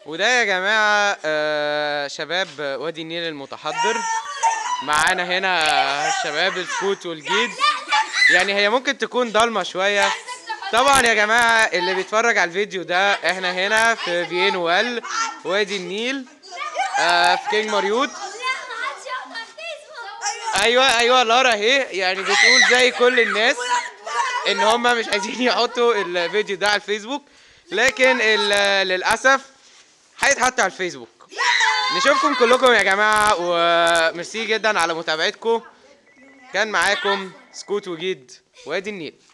وده يا جماعة آه، شباب وادي النيل المتحضر معانا هنا شباب السكوت والجيد يعني هي ممكن تكون ضلمة شوية طبعا يا جماعة اللي بيتفرج على الفيديو ده احنا هنا في فيين وال وادي النيل آه، في كينج مريوط ايوه ايوه لارا اهي يعني بتقول زي كل الناس ان هم مش عايزين يحطوا الفيديو ده على الفيسبوك لكن ال- للاسف هيتحط على الفيسبوك نشوفكم كلكم يا جماعه وميرسي جدا على متابعتكم كان معاكم سكوت وجيد وادي النيل